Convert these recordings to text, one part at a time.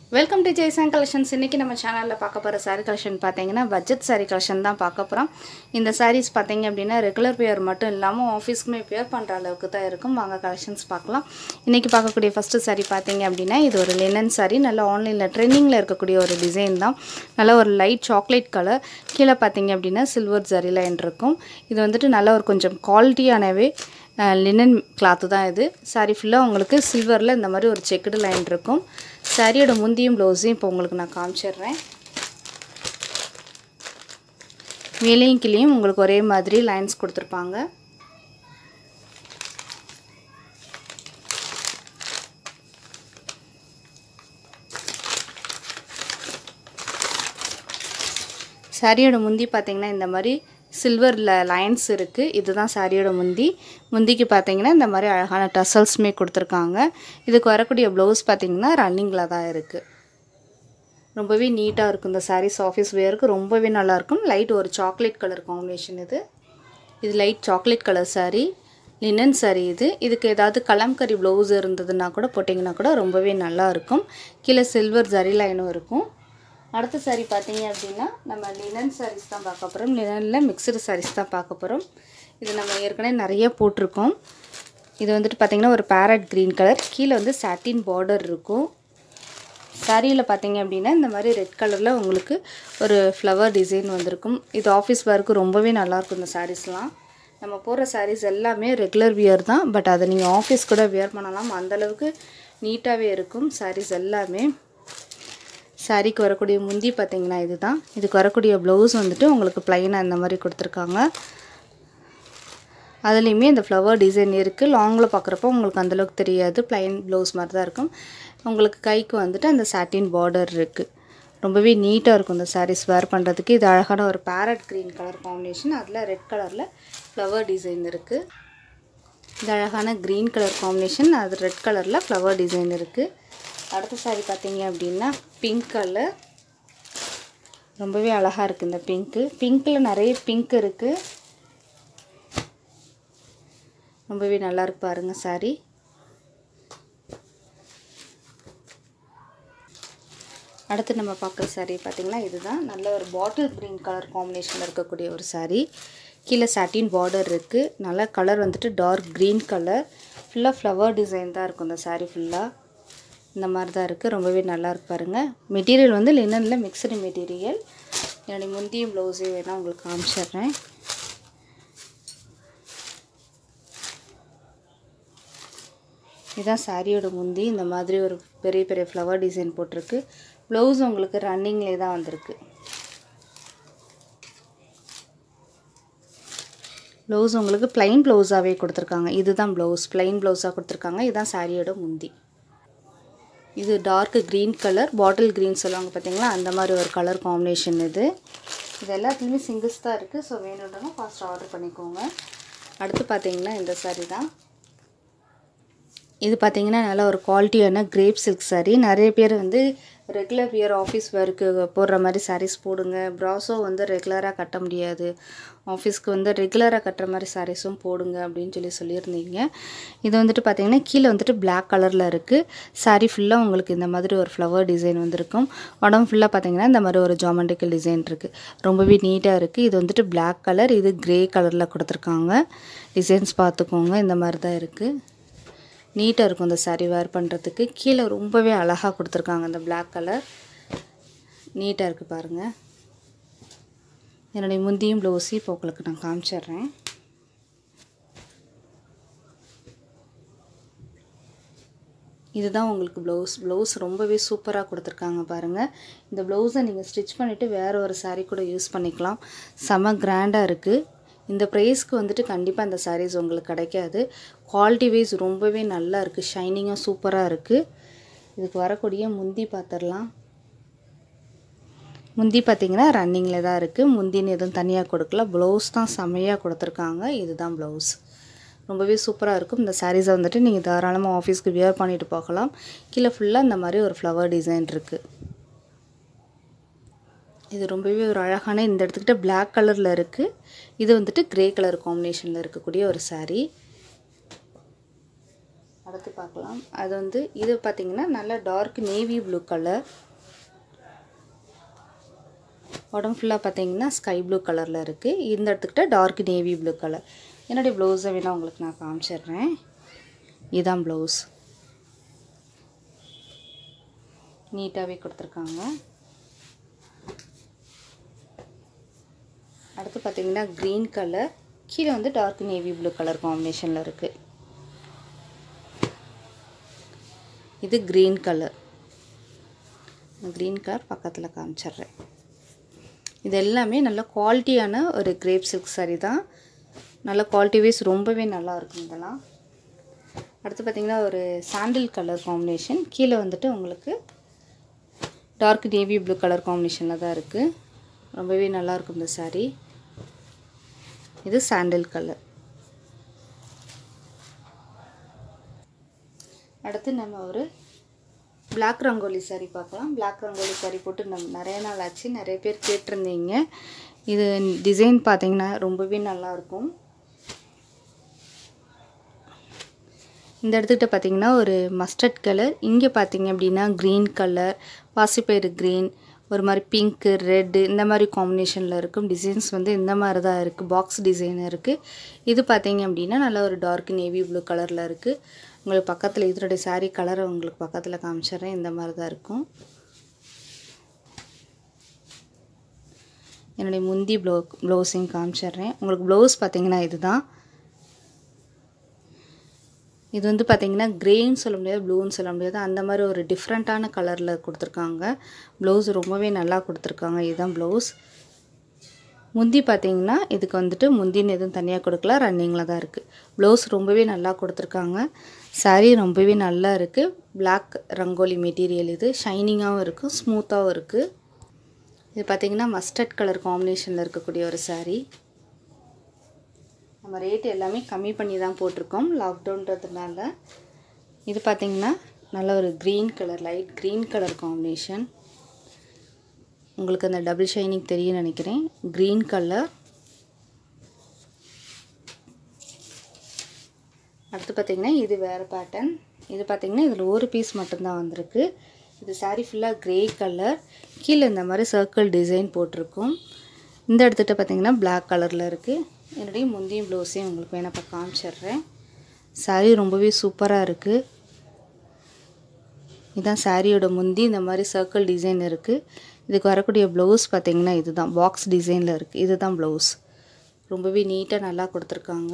welcome to ஜெய்சாங் collections இன்றைக்கி நம்ம சேனலில் பார்க்க போகிற saree கலெக்ஷன் பார்த்தீங்கன்னா பட்ஜெட் saree கலெக்ஷன் தான் பார்க்க போகிறோம் இந்த sarees பார்த்தீங்க அப்படின்னா ரெகுலர் பேர் மட்டும் இல்லாமல் ஆஃபீஸ்க்குமே பேர் பண்ணுற அளவுக்கு தான் இருக்கும் வாங்க கலெக்ஷன்ஸ் பார்க்கலாம் இன்றைக்கி பார்க்கக்கூடிய ஃபஸ்ட்டு saree பார்த்தீங்க அப்படின்னா இது ஒரு லினன் saree நல்ல ஆன்லைனில் ட்ரெண்டிங்கில் இருக்கக்கூடிய ஒரு டிசைன் தான் நல்ல ஒரு லைட் சாக்லேட் கலர் கீழே பார்த்தீங்க அப்படின்னா சில்வர் ஜரி லைன் இருக்கும் இது வந்துட்டு நல்ல ஒரு கொஞ்சம் குவாலிட்டியானவே லினன் கிளாத்து தான் இது saree ஃபுல்லாக உங்களுக்கு சில்வரில் இந்த மாதிரி ஒரு செக்குடு லைன் இருக்கும் சாரியோட முந்தியும் ப்ளவுஸையும் இப்போ உங்களுக்கு நான் காமிச்சிடுறேன் மேலேயும் கீழேயும் உங்களுக்கு ஒரே மாதிரி லைன்ஸ் கொடுத்துருப்பாங்க சாரியோட முந்தி பார்த்தீங்கன்னா இந்த மாதிரி சில்வரில் லைன்ஸ் இருக்குது இதுதான் சாரியோட முந்தி முந்திக்கு பார்த்தீங்கன்னா இந்த மாதிரி அழகான டசல்ஸுமே கொடுத்துருக்காங்க இதுக்கு வரக்கூடிய ப்ளவுஸ் பார்த்தீங்கன்னா ரன்னிங்கில் தான் இருக்குது ரொம்பவே நீட்டாக இருக்கும் இந்த சாரீஸ் ஆஃபீஸ் வேருக்கு ரொம்பவே நல்லாயிருக்கும் லைட் ஒரு சாக்லேட் கலர் காம்பினேஷன் இது இது light chocolate colour saree linen saree இது இதுக்கு ஏதாவது கலம்கரி ப்ளவுஸ் இருந்ததுன்னா கூட போட்டிங்கன்னா கூட ரொம்பவே நல்லா இருக்கும் கீழே சில்வர் ஜரி லைனும் இருக்கும் அடுத்த saree பார்த்தீங்க அப்படின்னா நம்ம லினன் sarees தான் பார்க்க போகிறோம் லினனில் மிக்சடு sarees தான் பார்க்க போகிறோம் இது நம்ம ஏற்கனவே நிறைய போட்டிருக்கோம் இது வந்துட்டு பார்த்திங்கன்னா ஒரு பேரட் க்ரீன் கலர் கீழே வந்து சாட்டின் பார்டர் இருக்கும் சாரியில் பார்த்தீங்க அப்படின்னா இந்த மாதிரி ரெட் கலரில் உங்களுக்கு ஒரு ஃப்ளவர் டிசைன் வந்திருக்கும் இது ஆஃபீஸ் ஒர்க்கு ரொம்பவே நல்லாயிருக்கும் இந்த சாரீஸ்லாம் நம்ம போடுற சாரீஸ் எல்லாமே ரெகுலர் வியர் தான் பட் அதை நீங்கள் ஆஃபீஸ் கூட வியர் பண்ணலாம் அந்தளவுக்கு நீட்டாகவே இருக்கும் சாரீஸ் எல்லாமே சாரீக்கு வரக்கூடிய முந்தி பார்த்தீங்கன்னா இதுதான் இதுக்கு வரக்கூடிய ப்ளவுஸ் வந்துட்டு உங்களுக்கு ப்ளைனாக இந்த மாதிரி கொடுத்துருக்காங்க அதுலேயுமே இந்த ஃப்ளவர் டிசைன் இருக்குது லாங்கில் பார்க்குறப்போ உங்களுக்கு அந்தளவுக்கு தெரியாது ப்ளைன் ப்ளவுஸ் மாதிரி தான் இருக்கும் உங்களுக்கு கைக்கு வந்துட்டு அந்த சாட்டின் பார்டர் இருக்குது ரொம்பவே நீட்டாக இருக்கும் இந்த சாரீஸ் வேர் பண்ணுறதுக்கு இது அழகான ஒரு பேரட் க்ரீன் கலர் காம்பினேஷன் அதில் ரெட் கலரில் ஃப்ளவர் டிசைன் இருக்குது இது அழகான க்ரீன் கலர் காம்பினேஷன் அது ரெட் கலரில் ஃப்ளவர் டிசைன் இருக்குது அடுத்த சாரீ பார்த்தீங்க அப்படின்னா பிங்க் கலர் ரொம்பவே அழகாக இருக்குது இந்த பிங்க்கு பிங்க்கில் நிறைய பிங்க் இருக்குது ரொம்பவே நல்லா இருக்கு பாருங்க சாரி அடுத்து நம்ம பார்க்குற சாரீ பார்த்திங்கன்னா இதுதான் நல்ல ஒரு பாட்டில் க்ரீன் கலர் காம்பினேஷனில் இருக்கக்கூடிய ஒரு சாரீ கீழே சாட்டின் பார்டர் இருக்குது நல்ல கலர் வந்துட்டு டார்க் க்ரீன் கலர் ஃபுல்லாக ஃப்ளவர் டிசைன் தான் இருக்கும் இந்த சாரீ ஃபுல்லாக இந்த மாதிரி தான் இருக்குது ரொம்பவே நல்லா இருக்கு பாருங்கள் மெட்டீரியல் வந்து லினனில் மிக்சடு மெட்டீரியல் என்னுடைய முந்தியும் ப்ளவுஸே வேணால் உங்களுக்கு காமிச்சிடுறேன் இதுதான் சாரியோட முந்தி இந்த மாதிரி ஒரு பெரிய பெரிய ஃப்ளவர் டிசைன் போட்டிருக்கு ப்ளவுஸ் உங்களுக்கு ரன்னிங்லேயே தான் வந்திருக்கு ப்ளவுஸ் உங்களுக்கு ப்ளைன் ப்ளவுஸாகவே கொடுத்துருக்காங்க இதுதான் ப்ளவுஸ் ப்ளைன் ப்ளவுஸாக கொடுத்துருக்காங்க இதுதான் சாரியோட முந்தி இது dark green colour bottle green சொல்லுவாங்க பார்த்தீங்களா அந்த மாதிரி ஒரு கலர் காம்பினேஷன் இது இது எல்லாத்துலேயுமே சிங்கிள்ஸ் தான் இருக்குது ஸோ வேணுன்றவங்க ஃபாஸ்ட் ஆர்டர் பண்ணிக்கோங்க அடுத்து பார்த்தீங்கன்னா இந்த சாரீ தான் இது பார்த்தீங்கன்னா நல்ல ஒரு குவாலிட்டியான கிரேப் சில்க் சாரீ நிறைய பேர் வந்து ரெகுலர் வியர் ஆஃபீஸ் ஒர்க்கு போடுற மாதிரி சாரீஸ் போடுங்க ப்ராஸோ வந்து ரெகுலராக கட்ட முடியாது ஆஃபீஸ்க்கு வந்து ரெகுலராக கட்டுற மாதிரி சாரீஸும் போடுங்க அப்படின்னு சொல்லி சொல்லியிருந்தீங்க இது வந்துட்டு பார்த்தீங்கன்னா கீழே வந்துட்டு பிளாக் கலரில் இருக்குது சாரீ ஃபுல்லாக உங்களுக்கு இந்த மாதிரி ஒரு ஃப்ளவர் டிசைன் வந்திருக்கும் உடம்பு ஃபுல்லாக பார்த்தீங்கன்னா இந்த மாதிரி ஒரு ஜாமெண்ட்ரிக்கல் டிசைன் இருக்குது ரொம்பவே நீட்டாக இருக்குது இது வந்துட்டு பிளாக் கலர் இது க்ரே கலரில் கொடுத்துருக்காங்க டிசைன்ஸ் பார்த்துக்கோங்க இந்த மாதிரி தான் இருக்குது நீட்டாக இருக்கும் இந்த சாரீ வேர் பண்ணுறதுக்கு கீழே ரொம்பவே அழகாக கொடுத்துருக்காங்க இந்த பிளாக் கலர் நீட்டாக இருக்குது பாருங்கள் என்னுடைய முந்தியும் ப்ளவுஸையும் இப்போ உங்களுக்கு நான் காமிச்சிட்றேன் இதுதான் உங்களுக்கு ப்ளவுஸ் ப்ளவுஸ் ரொம்பவே சூப்பராக கொடுத்துருக்காங்க பாருங்கள் இந்த ப்ளவுஸை நீங்கள் ஸ்டிச் பண்ணிவிட்டு வேறு ஒரு சாரீ கூட யூஸ் பண்ணிக்கலாம் செம கிராண்டாக இருக்குது இந்த ப்ரைஸ்க்கு வந்துட்டு கண்டிப்பாக இந்த சாரீஸ் உங்களுக்கு கிடைக்காது குவாலிட்டி வைஸ் ரொம்பவே நல்லா இருக்குது ஷைனிங்காக சூப்பராக இருக்குது இதுக்கு வரக்கூடிய முந்தி பார்த்துடலாம் முந்தி பார்த்திங்கன்னா ரன்னிங்கில் தான் இருக்குது முந்தின்னு எதுவும் தனியாக கொடுக்கல ப்ளவுஸ் தான் செம்மையாக கொடுத்துருக்காங்க இதுதான் ப்ளவுஸ் ரொம்பவே சூப்பராக இருக்கும் இந்த சாரீஸை வந்துட்டு நீங்கள் தாராளமாக ஆஃபீஸ்க்கு வியர் பண்ணிட்டு போகலாம் கீழே ஃபுல்லாக இந்த மாதிரி ஒரு ஃப்ளவர் டிசைன் இருக்குது இது ரொம்பவே ஒரு அழகான இந்த இடத்துக்கிட்ட பிளாக் கலரில் இருக்குது இது வந்துட்டு க்ரே கலர் காம்பினேஷனில் இருக்கக்கூடிய ஒரு சாரீ அடுத்து பார்க்கலாம் அது வந்து இது பார்த்தீங்கன்னா நல்ல டார்க் நேவி ப்ளூ கலர் உடம்பு ஃபுல்லாக பார்த்தீங்கன்னா ஸ்கை ப்ளூ கலரில் இருக்குது இந்த இடத்துக்கிட்ட டார்க் நேவி ப்ளூ கலர் என்னுடைய ப்ளவுஸை வேணால் உங்களுக்கு நான் காமிச்சிடுறேன் இதுதான் ப்ளவுஸ் நீட்டாகவே கொடுத்துருக்காங்க அடுத்து பார்த்தீங்கன்னா க்ரீன் கலர் கீழே வந்து டார்க் நேவி ப்ளூ கலர் காம்பினேஷனில் இருக்குது இது க்ரீன் கலர் க்ரீன் கலர் பக்கத்தில் காமிச்சிட்றேன் இது எல்லாமே நல்ல குவாலிட்டியான ஒரு கிரேப் சில்க் saree தான் நல்ல குவாலிட்டி வைஸ் ரொம்பவே நல்லா இருக்கும் இதெல்லாம் அடுத்து பார்த்திங்கன்னா ஒரு சாண்டில் கலர் காம்பினேஷன் கீழே வந்துட்டு உங்களுக்கு டார்க் நேவி ப்ளூ கலர் காம்பினேஷனில் தான் இருக்குது ரொம்பவே நல்லாயிருக்கும் இந்த saree இது சாண்டில் கலர் அடுத்து நம்ம ஒரு பிளாக் ரங்கோலி saree பார்க்கலாம் பிளாக் ரங்கோலி saree போட்டு நம்ம நிறைய நாள் ஆச்சு நிறைய பேர் கேட்டிருந்தீங்க இது டிசைன் பார்த்தீங்கன்னா ரொம்பவே நல்லாயிருக்கும் இந்த இடத்துக்கிட்ட பார்த்தீங்கன்னா ஒரு மஸ்டர்ட் கலர் இங்கே பார்த்தீங்க அப்படின்னா க்ரீன் கலர் பாசிப்பயிறு க்ரீன் ஒரு மாதிரி பிங்க்கு ரெட்டு இந்த மாதிரி காம்பினேஷனில் இருக்கும் டிசைன்ஸ் வந்து இந்த மாதிரி தான் இருக்குது பாக்ஸ் டிசைன் இருக்குது இது பார்த்தீங்க அப்படின்னா நல்ல ஒரு டார்க் நேவி ப்ளூ கலரில் இருக்குது உங்களுக்கு பக்கத்தில் இதனுடைய saree கலரை உங்களுக்கு பக்கத்தில் காமிச்சிடுறேன் இந்த மாதிரி தான் இருக்கும் என்னுடைய முந்தி ப்ளோ ப்ளவுஸையும் காமிச்சிடுறேன் உங்களுக்கு ப்ளவுஸ் பார்த்தீங்கன்னா இதுதான் இது வந்து பார்த்தீங்கன்னா க்ரேன்னு சொல்ல முடியாது ப்ளூன்னு சொல்ல முடியாது அந்த மாதிரி ஒரு டிஃப்ரெண்ட்டான கலரில் கொடுத்துருக்காங்க ப்ளவுஸ் ரொம்பவே நல்லா கொடுத்துருக்காங்க இதுதான் ப்ளவுஸ் முந்தி பார்த்தீங்கன்னா இதுக்கு வந்துட்டு முந்தின்னு எதுவும் தனியாக கொடுக்கல ரன்னிங்கில் தான் இருக்குது ப்ளவுஸ் ரொம்பவே நல்லா கொடுத்துருக்காங்க saree ரொம்பவே நல்லா இருக்குது Black ரங்கோலி மெட்டீரியல் இது ஷைனிங்காகவும் இருக்குது ஸ்மூத்தாகவும் இருக்குது இது பார்த்தீங்கன்னா மஸ்டர்ட் கலர் காம்பினேஷனில் இருக்கக்கூடிய ஒரு saree நம்ம ரேட் எல்லாமே கம்மி பண்ணி தான் போட்டிருக்கோம் லாக்டவுன்றதுனால இது பார்த்தீங்கன்னா நல்ல ஒரு green colour light green colour combination உங்களுக்கு அந்த டபுள் ஷைனிங் தெரியும் நினைக்கிறேன் க்ரீன் கலர் அடுத்து பார்த்தீங்கன்னா இது வேறு பேட்டர்ன் இது பார்த்தீங்கன்னா இதில் ஒரு பீஸ் மட்டும்தான் வந்திருக்கு இது saree ஃபுல்லாக க்ரே கலர் கீழே இந்த மாதிரி சர்க்கிள் டிசைன் போட்டிருக்கும் இந்த இடத்துட்ட பார்த்தீங்கன்னா Black கலரில் இருக்குது என்னுடைய முந்தியும் ப்ளவுஸையும் உங்களுக்கு வேணா இப்போ காமிச்சிடுறேன் saree ரொம்பவே சூப்பராக இருக்குது இதுதான் சாரியோட முந்தி இந்த மாதிரி சர்க்கிள் டிசைன் இருக்குது இதுக்கு வரக்கூடிய ப்ளவுஸ் பார்த்தீங்கன்னா இதுதான் பாக்ஸ் டிசைனில் இருக்குது இதுதான் ப்ளவுஸ் ரொம்பவே நீட்டாக நல்லா கொடுத்துருக்காங்க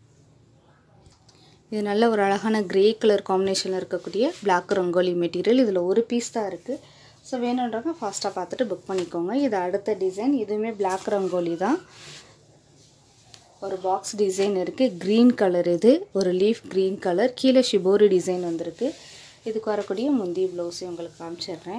இது நல்ல ஒரு அழகான கிரே கலர் காம்பினேஷனில் இருக்கக்கூடிய Black ரங்கோலி மெட்டீரியல் இதில் ஒரு பீஸ் தான் இருக்குது ஸோ வேணுன்றவங்க ஃபாஸ்ட்டாக பார்த்துட்டு புக் பண்ணிக்கோங்க இது அடுத்த டிசைன் இதுவுமே Black ரங்கோலி தான் ஒரு பாக்ஸ் டிசைன் இருக்குது க்ரீன் கலர் இது ஒரு லீஃப் க்ரீன் கலர் கீழே ஷிபோரி டிசைன் வந்திருக்கு இதுக்கு வரக்கூடிய முந்தி ப்ளவுஸையும் உங்களுக்கு காமிச்சிடுறேன்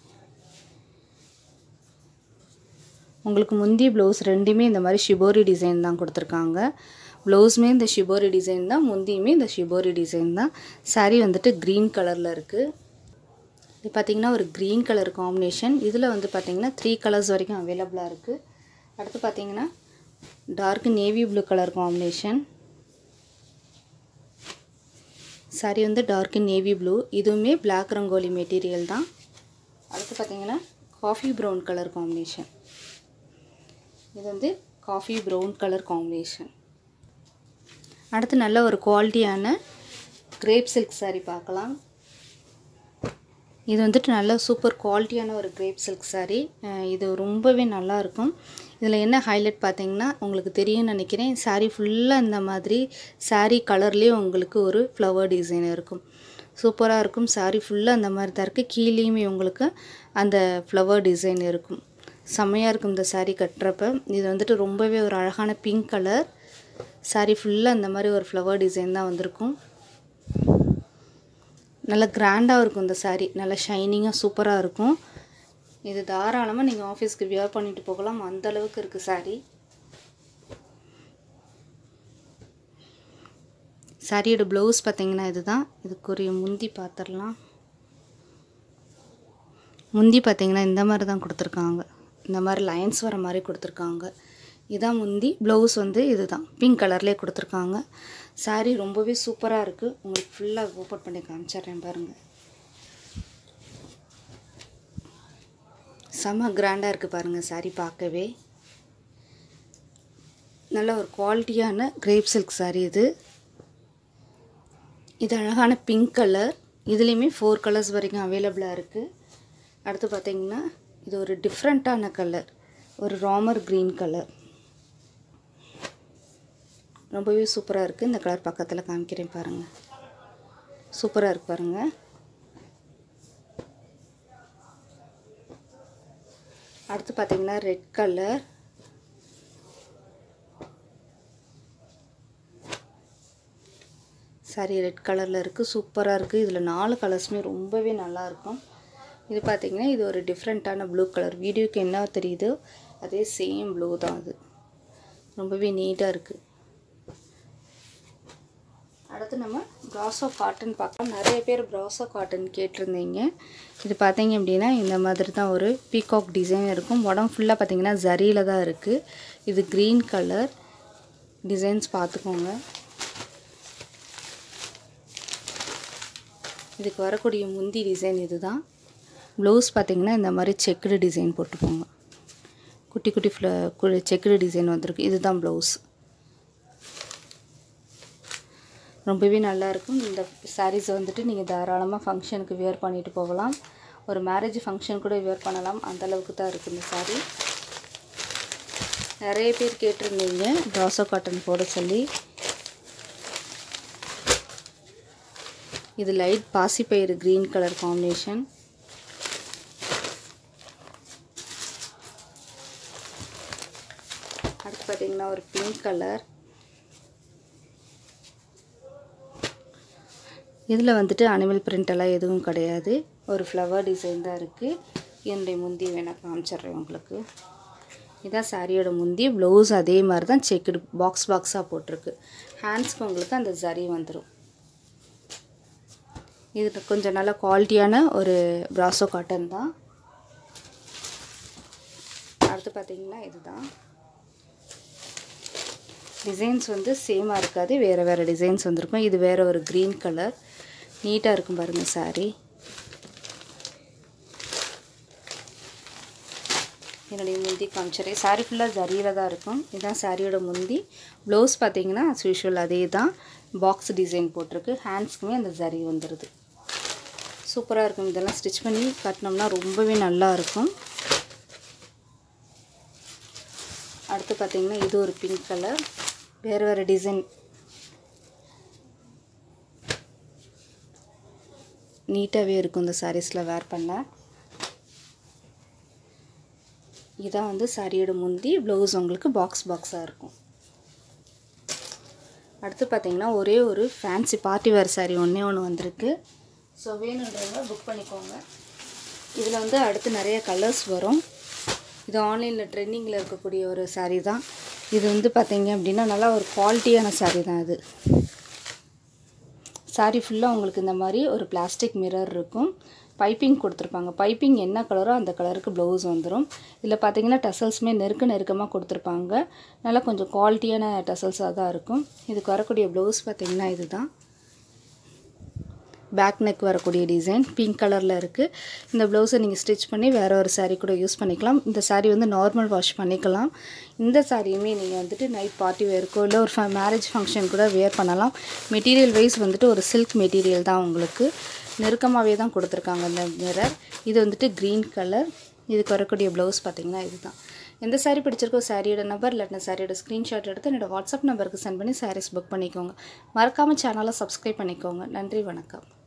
உங்களுக்கு முந்தி ப்ளவுஸ் ரெண்டுமே இந்த மாதிரி ஷிபோரி டிசைன் தான் கொடுத்துருக்காங்க ப்ளவுஸுமே இந்த ஷிபோரி டிசைன் தான் முந்தியுமே இந்த ஷிபோரி டிசைன் தான் saree வந்துட்டு க்ரீன் கலரில் இருக்குது இது பார்த்திங்கன்னா ஒரு க்ரீன் கலர் காம்பினேஷன் இதில் வந்து பார்த்திங்கன்னா த்ரீ கலர்ஸ் வரைக்கும் அவைலபிளாக இருக்குது அடுத்து பார்த்திங்கன்னா dark navy blue colour combination saree வந்து டார்க் நேவி ப்ளூ இதுவுமே Black ரங்கோலி மெட்டீரியல் தான் அடுத்து பார்த்திங்கன்னா காஃபி ப்ரௌன் கலர் காம்பினேஷன் இது வந்து காஃபி ப்ரௌன் கலர் காம்பினேஷன் அடுத்து நல்ல ஒரு குவாலிட்டியான கிரேப் சில்க் saree பார்க்கலாம் இது வந்துட்டு நல்ல சூப்பர் குவாலிட்டியான ஒரு கிரேப் சில்க் saree அஹ் இது ரொம்பவே நல்லா இருக்கும் இதில் என்ன ஹைலைட் பார்த்தீங்கன்னா உங்களுக்கு தெரியும்னு நினைக்கிறேன் saree ஃபுல்லாக இந்த மாதிரி saree கலர்லேயே உங்களுக்கு ஒரு ஃப்ளவர் டிசைன் இருக்கும் சூப்பராக இருக்கும் saree ஃபுல்லாக அந்த மாதிரி தான் இருக்குது கீழேயுமே உங்களுக்கு அந்த ஃப்ளவர் டிசைன் இருக்கும் செம்மையாக இருக்கும் இந்த saree கட்டுறப்ப இது வந்துட்டு ரொம்பவே ஒரு அழகான பிங்க் கலர் saree ஃபுல்லாக அந்த மாதிரி ஒரு ஃப்ளவர் டிசைன் தான் வந்திருக்கும் நல்ல கிராண்டாக இருக்கும் இந்த saree நல்ல ஷைனிங்காக சூப்பராக இருக்கும் இது தாராளமாக நீங்கள் ஆஃபீஸ்க்கு வியர் பண்ணிட்டு போகலாம் அந்த அளவுக்கு இருக்குது saree சாரியோட ப்ளவுஸ் பார்த்தீங்கன்னா இதுதான் இதுக்குரிய முந்தி பார்த்துடலாம் முந்தி பார்த்தீங்கன்னா இந்த மாதிரி தான் கொடுத்துருக்காங்க இந்த மாதிரி லைன்ஸ் வர மாதிரி கொடுத்துருக்காங்க இதான் முந்தி ப்ளவுஸ் வந்து இதுதான் பிங்க் கலர்லேயே கொடுத்துருக்காங்க saree ரொம்பவே சூப்பராக இருக்குது உங்களுக்கு ஃபுல்லாக ஓப்பன் பண்ணி காமிச்சிட்றேன் பாருங்கள் செம்ம கிராண்டாக இருக்குது பாருங்கள் saree பார்க்கவே நல்ல ஒரு குவாலிட்டியான கிரேப் சில்க் saree இது இது அழகான பிங்க் கலர் இதுலேயுமே ஃபோர் கலர்ஸ் வரைக்கும் அவைலபிளாக இருக்குது அடுத்து பார்த்தீங்கன்னா இது ஒரு டிஃப்ரெண்ட்டான கலர் ஒரு ராமர் க்ரீன் கலர் ரொம்பவே சூப்பராக இருக்குது இந்த கலர் பக்கத்தில் காமிக்கிறேன் பாருங்கள் சூப்பராக இருக்கு பாருங்கள் அடுத்து பார்த்தீங்கன்னா ரெட் கலர் சாரி ரெட் கலரில் இருக்குது சூப்பராக இருக்குது இதில் நாலு கலர்ஸுமே ரொம்பவே நல்லா இருக்கும் இது பார்த்தீங்கன்னா இது ஒரு டிஃப்ரெண்ட்டான ப்ளூ கலர் வீடியோக்கு என்ன தெரியுதோ அதே சேம் ப்ளூ தான் அது ரொம்பவே நீட்டாக இருக்குது அடுத்து நம்ம ப்ராசோ காட்டன் பார்க்கலாம் நிறைய பேர் ப்ராசோ காட்டன் கேட்டிருந்தீங்க இது பார்த்தீங்க அப்படின்னா இந்த மாதிரி தான் ஒரு பீகாக் டிசைன் இருக்கும் உடம்பு ஃபுல்லாக பார்த்தீங்கன்னா ஜரியில் தான் இருக்குது இது க்ரீன் கலர் டிசைன்ஸ் பார்த்துக்கோங்க இதுக்கு வரக்கூடிய முந்தி டிசைன் இதுதான் ப்ளவுஸ் பார்த்தீங்கன்னா இந்த மாதிரி செக்குடு டிசைன் போட்டுக்கோங்க குட்டி குட்டி ஃப்ள செக்குடு டிசைன் வந்திருக்கு இதுதான் ப்ளவுஸ் ரொம்பவே நல்லா இருக்கும் இந்த சாரீஸை வந்துட்டு நீங்கள் தாராளமாக ஃபங்க்ஷனுக்கு வியர் பண்ணிட்டு போகலாம் ஒரு மேரேஜ் ஃபங்க்ஷன் கூட வியர் பண்ணலாம் அந்த அளவுக்கு தான் இருக்குது இந்த சாரீ நிறைய பேர் கேட்டிருந்தீங்க ப்ராசோ காட்டன் போட சொல்லி இது லைட் பாசிப்பயிறு க்ரீன் கலர் காம்பினேஷன் அடுத்து பார்த்தீங்கன்னா ஒரு பிங்க் கலர் இதில் வந்துட்டு அனிமல் பிரிண்ட் எல்லாம் எதுவும் கிடையாது ஒரு ஃப்ளவர் டிசைன் தான் இருக்குது என்னுடைய முந்தி வேணால் காமிச்சிட்றேன் உங்களுக்கு இதான் சாரியோட முந்தி ப்ளவுஸ் அதே மாதிரி தான் செக்குடு பாக்ஸ் பாக்ஸாக போட்டிருக்கு ஹேண்ட்ஸ்க்கு உங்களுக்கு அந்த ஜரி வந்துடும் இது கொஞ்சம் நல்ல குவாலிட்டியான ஒரு ப்ராசோ காட்டன் தான் அடுத்து பார்த்தீங்கன்னா இதுதான் டிசைன்ஸ் வந்து சேமாக இருக்காது வேறு வேறு டிசைன்ஸ் வந்திருக்கும் இது வேறு ஒரு க்ரீன் கலர் நீட்டாக இருக்கும் பாருங்கள் சாரீ என்னுடைய முந்தி காமிச்சிடறேன் சாரீ ஃபுல்லாக ஜரியில் தான் இருக்கும் இதுதான் சாரியோட முந்தி ப்ளவுஸ் பார்த்தீங்கன்னா அஸ் யூஷுவல் அதே தான் பாக்ஸ் டிசைன் போட்டிருக்கு ஹேண்ட்ஸ்க்குமே அந்த ஜரி வந்துடுது சூப்பராக இருக்கும் இதெல்லாம் ஸ்டிச் பண்ணி கட்டினோம்னா ரொம்பவே நல்லா இருக்கும் அடுத்து பார்த்தீங்கன்னா இது ஒரு பிங்க் கலர் வேறு வேறு டிசைன் நீட்டாகவே இருக்கும் இந்த சாரீஸில் வேர் பண்ண இதான் வந்து சாரியோட முந்தி ப்ளவுஸ் உங்களுக்கு பாக்ஸ் பாக்ஸாக இருக்கும் அடுத்து பார்த்தீங்கன்னா ஒரே ஒரு ஃபேன்சி பார்ட்டி வேர் சாரீ ஒன்றே ஒன்று வந்திருக்கு ஸோ வேணுன்றவங்க புக் பண்ணிக்கோங்க இதில் வந்து அடுத்து நிறைய கலர்ஸ் வரும் இது ஆன்லைனில் ட்ரெண்டிங்கில் இருக்கக்கூடிய ஒரு சாரீ தான் இது வந்து பார்த்தீங்க அப்படின்னா நல்லா ஒரு குவாலிட்டியான சாரீ தான் இது சாரீ ஃபுல்லாக உங்களுக்கு இந்த மாதிரி ஒரு பிளாஸ்டிக் மிரர் இருக்கும் பைப்பிங் கொடுத்துருப்பாங்க பைப்பிங் என்ன கலரோ அந்த கலருக்கு ப்ளவுஸ் வந்துடும் இதில் பார்த்தீங்கன்னா டசல்ஸுமே நெருக்க நெருக்கமாக கொடுத்துருப்பாங்க நல்லா கொஞ்சம் குவாலிட்டியான டசல்ஸாக தான் இருக்கும் இதுக்கு வரக்கூடிய ப்ளவுஸ் பார்த்தீங்கன்னா இதுதான் பேக் நெக் வரக்கூடிய டிசைன் பிங்க் கலரில் இருக்குது இந்த ப்ளவுஸை நீங்கள் ஸ்டிச் பண்ணி வேறு ஒரு saree கூட யூஸ் பண்ணிக்கலாம் இந்த saree வந்து நார்மல் வாஷ் பண்ணிக்கலாம் இந்த சாரியுமே நீங்கள் வந்துட்டு நைட் பார்ட்டி வேர்க்கோ இல்லை ஒரு மேரேஜ் ஃபங்க்ஷன் கூட வேர் பண்ணலாம் மெட்டீரியல் வைஸ் வந்துட்டு ஒரு சில்க் மெட்டீரியல் தான் உங்களுக்கு நெருக்கமாகவே தான் கொடுத்துருக்காங்க இந்த மிரர் இது வந்துட்டு க்ரீன் கலர் இதுக்கு வரக்கூடிய ப்ளவுஸ் பார்த்தீங்கன்னா இதுதான் எந்த saree பிடிச்சிருக்கோ சாரியோட நம்பர் இல்லாட்டினா சாரியோட ஸ்க்ரீன்ஷாட் எடுத்து என்னோட வாட்ஸ்அப் நம்பருக்கு சென்ட் பண்ணி சாரீஸ் புக் பண்ணிக்கோங்க மறக்காமல் சேனலை சப்ஸ்கிரைப் பண்ணிக்கோங்க நன்றி வணக்கம்